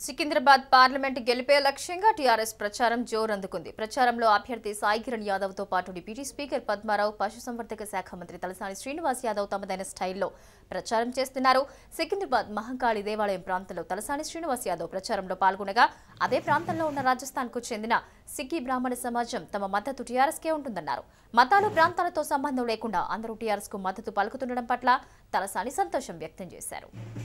Secunderabad parliament గెలిపే లక్ష్యంగా TRS ప్రచారం జోరందుకుంది ప్రచారంలో అభ్యర్థి సాయి కిరణ్ యాదవ్ తో పాటు డిప్యూటీ స్పీకర్ పద్మారావు పశుసంవర్ధక శాఖ మంత్రి తలసాని శ్రీనివాస్ యాదవ్ తమదైన స్టైల్లో ప్రచారం చేస్తున్నారు సికింద్రాబాద్ మహంకాళి దేవాలయం ప్రాంతంలో తలసాని శ్రీనివాస్ యాదవ్ ప్రచారంలో పాల్గొనగా అదే ప్రాంతంలో ఉన్న రాజస్థాన్ కు చెందిన సిక్కి బ్రాహ్మణ సమాజం తమ మద్దతు టీఆర్ఎస్ కే ఉంటుందన్నారు మతాలు ప్రాంతాలతో సంబంధం లేకుండా అందరూ టీఆర్ఎస్ కు మద్దతు పలుకుతుండడం పట్ల తలసాని సంతోషం వ్యక్తం చేశారు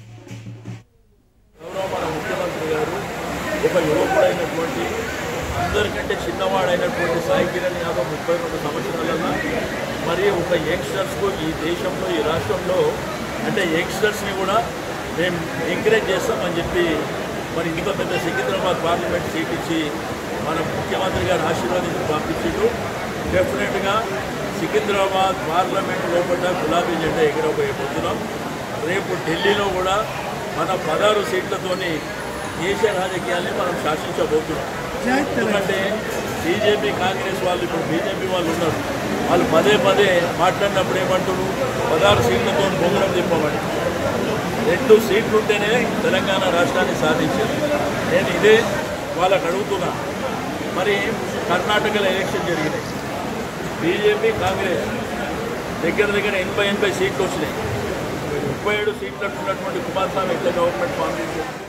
గౌరవ మన ముఖ్యమంత్రి గారు ఒక యువకుడైనటువంటి అందరికంటే చిన్నవాడైనటువంటి సాయి కిరణ్ యాదవ్ ముప్పై రెండు సంవత్సరాలలో మరి ఒక యంగ్స్టర్స్కు ఈ దేశంలో ఈ రాష్ట్రంలో అంటే యంగ్స్టర్స్ని కూడా మేము ఎంకరేజ్ చేస్తామని చెప్పి మరి ఇంత పెద్ద సికింద్రాబాద్ పార్లమెంట్ సీట్ ఇచ్చి మన ముఖ్యమంత్రి గారు ఆశీర్వాదించి పంపించారు డెఫినెట్గా సికింద్రాబాద్ పార్లమెంట్ లోపల గులాబీ జెండా ఎగిరబోయబోతున్నాం రేపు ఢిల్లీలో కూడా మన పదహారు సీట్లతోని దేశ రాజకీయాల్ని మనం శాసించబోతున్నాం ఎందుకంటే బీజేపీ కాంగ్రెస్ వాళ్ళు ఇప్పుడు బీజేపీ వాళ్ళు ఉన్నారు వాళ్ళు పదే పదే మాట్లాడినప్పుడు ఏమంటారు పదహారు సీట్లతో బొంగరం తిప్పమని రెండు సీట్లు ఉంటేనే తెలంగాణ రాష్ట్రాన్ని సాధించారు నేను ఇదే వాళ్ళకు అడుగుతున్నా మరి కర్ణాటకలో ఎలక్షన్ జరిగినాయి బీజేపీ కాంగ్రెస్ దగ్గర దగ్గర ఎనభై ఎనభై సీట్లు వచ్చినాయి ముప్పై ఏడు సీట్లకు ఉన్నటువంటి కుమారస్వామి ఎట్లా గవర్నమెంట్ ఫామ్ చేసింది